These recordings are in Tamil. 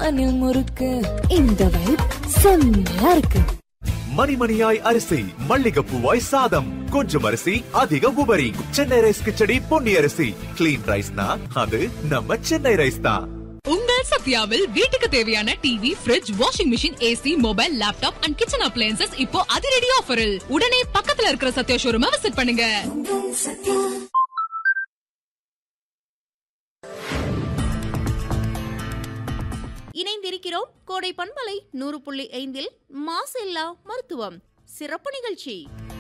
அணில் முறுக்கு இந்த வைப் செம்மையா இருக்கு மணிமணியாய் அரிசி மல்லிகைப்பூவாய் சாதம் கொஞ்சம் அரிசி அதிக உபரி சென்னை ரைஸ் கிச்சடி பொன்னி அரிசி கிளீன் ரைஸ்னா அது நம்ம சென்னை ரைஸ் தான் உங்கள் சத்யாவில் வீட்டுக்கு தேவையான TV fridge washing machine AC mobile laptop and kitchen appliances இப்போ அதிரடி ஆஃபரில் உடனே பக்கத்துல இருக்கிற சத்யா ஷோரூமை விசிட் பண்ணுங்க இணைந்திருக்கிறோம் கோடை பண்பலை நூறு புள்ளி ஐந்தில் மாசில்லா மருத்துவம் சிறப்பு நிகழ்ச்சி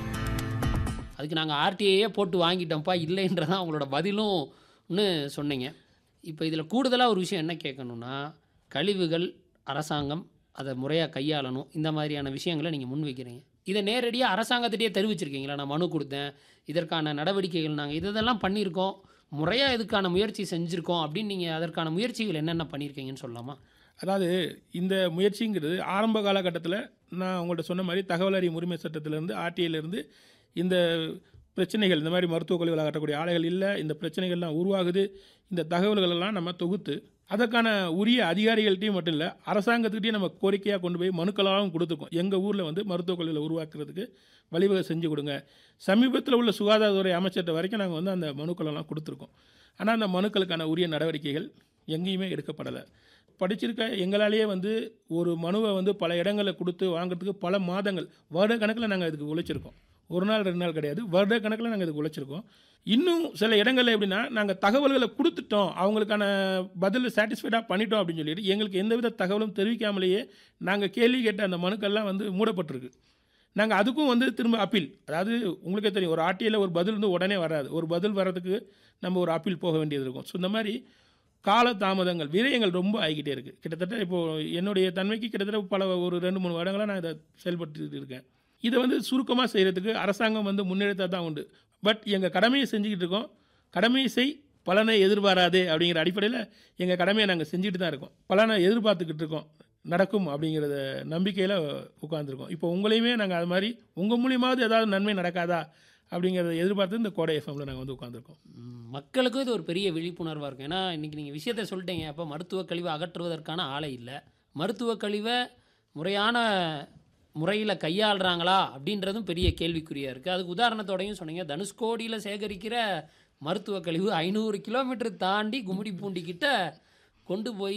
அதுக்கு நாங்கள் ஆர்டிஐயே போட்டு வாங்கிட்டோம்ப்பா இல்லைன்றதான் அவங்களோட பதிலும்னு சொன்னீங்க இப்போ இதில் கூடுதலாக ஒரு விஷயம் என்ன கேட்கணும்னா கழிவுகள் அரசாங்கம் அதை முறையாக கையாளணும் இந்த மாதிரியான விஷயங்களை நீங்கள் முன்வைக்கிறீங்க இதை நேரடியாக அரசாங்கத்திட்டே தெரிவிச்சிருக்கீங்களா நான் மனு கொடுத்தேன் இதற்கான நடவடிக்கைகள் நாங்கள் இதெல்லாம் பண்ணியிருக்கோம் முறையாக இதுக்கான முயற்சி செஞ்சுருக்கோம் அப்படின்னு நீங்கள் அதற்கான முயற்சிகள் என்னென்ன பண்ணியிருக்கீங்கன்னு சொல்லலாமா அதாவது இந்த முயற்சிங்கிறது ஆரம்ப காலகட்டத்தில் நான் உங்கள்கிட்ட சொன்ன மாதிரி தகவல் அறியும் உரிமை சட்டத்திலேருந்து ஆர்டிஐலேருந்து இந்த பிரச்சனைகள் இந்த மாதிரி மருத்துவக் கழிவுகள் அகற்றக்கூடிய ஆலைகள் இல்லை இந்த பிரச்சனைகள்லாம் உருவாகுது இந்த தகவல்கள் எல்லாம் நம்ம தொகுத்து அதற்கான உரிய அதிகாரிகள்ட்டையும் மட்டும் இல்லை அரசாங்கத்துக்கிட்டையும் நம்ம கோரிக்கையாக கொண்டு போய் மனுக்களாகவும் கொடுத்துருக்கோம் எங்கள் ஊரில் வந்து மருத்துவக் கழிவுகளை உருவாக்குறதுக்கு வழிவகை செஞ்சு கொடுங்க சமீபத்தில் உள்ள சுகாதாரத்துறை அமைச்சர்கிட்ட வரைக்கும் நாங்கள் வந்து அந்த மனுக்களெல்லாம் கொடுத்துருக்கோம் ஆனால் அந்த மனுக்களுக்கான உரிய நடவடிக்கைகள் எங்கேயுமே எடுக்கப்படலை படிச்சிருக்க எங்களாலேயே வந்து ஒரு மனுவை வந்து பல இடங்களில் கொடுத்து வாங்குறதுக்கு பல மாதங்கள் வருட கணக்கில் நாங்கள் இதுக்கு உழைச்சிருக்கோம் ஒரு நாள் ரெண்டு நாள் கிடையாது வருட கணக்கில் நாங்கள் இதுக்கு உழைச்சிருக்கோம் இன்னும் சில இடங்களில் எப்படின்னா நாங்கள் தகவல்களை கொடுத்துட்டோம் அவங்களுக்கான பதில் சாட்டிஸ்ஃபைடாக பண்ணிட்டோம் அப்படின்னு சொல்லிட்டு எங்களுக்கு எந்தவித தகவலும் தெரிவிக்காமலேயே நாங்கள் கேள்வி கேட்ட அந்த மனுக்கள்லாம் வந்து மூடப்பட்டிருக்கு நாங்கள் அதுக்கும் வந்து திரும்ப அப்பீல் அதாவது உங்களுக்கே தெரியும் ஒரு ஆர்டிஐயில் ஒரு பதில் வந்து உடனே வராது ஒரு பதில் வர்றதுக்கு நம்ம ஒரு அப்பீல் போக வேண்டியது இருக்கும் ஸோ இந்த மாதிரி கால தாமதங்கள் விரயங்கள் ரொம்ப ஆகிக்கிட்டே இருக்குது கிட்டத்தட்ட இப்போது என்னுடைய தன்மைக்கு கிட்டத்தட்ட பல ஒரு ரெண்டு மூணு வருடங்களாக நான் இதை செயல்பட்டு இருக்கேன் இதை வந்து சுருக்கமாக செய்கிறதுக்கு அரசாங்கம் வந்து முன்னெடுத்தால் தான் உண்டு பட் எங்கள் கடமையை செஞ்சுக்கிட்டு இருக்கோம் கடமையை செய் பலனை எதிர்பாராதே அப்படிங்கிற அடிப்படையில் எங்கள் கடமையை நாங்கள் செஞ்சுட்டு தான் இருக்கோம் பலனை எதிர்பார்த்துக்கிட்டு இருக்கோம் நடக்கும் அப்படிங்கிறத நம்பிக்கையில் உட்காந்துருக்கோம் இப்போ உங்களையுமே நாங்கள் அது மாதிரி உங்கள் மூலியமாவது ஏதாவது நன்மை நடக்காதா அப்படிங்கிறத எதிர்பார்த்து இந்த கோடை எஃப்எம்ல நாங்கள் வந்து உட்காந்துருக்கோம் ம், மக்களுக்கும் இது ஒரு பெரிய விழிப்புணர்வாக இருக்கும் ஏன்னா இன்றைக்கி நீங்கள் விஷயத்த சொல்லிட்டீங்க அப்போ மருத்துவ கழிவை அகற்றுவதற்கான ஆளை இல்லை மருத்துவ கழிவை முறையான முறையில் கையாளுறாங்களா அப்படின்றதும் பெரிய கேள்விக்குறியாக இருக்குது அதுக்கு உதாரணத்தோடையும் சொன்னீங்க தனுஷ்கோடியில் சேகரிக்கிற மருத்துவ கழிவு ஐநூறு கிலோமீட்டர் தாண்டி கும்மிடி பூண்டி கிட்ட கொண்டு போய்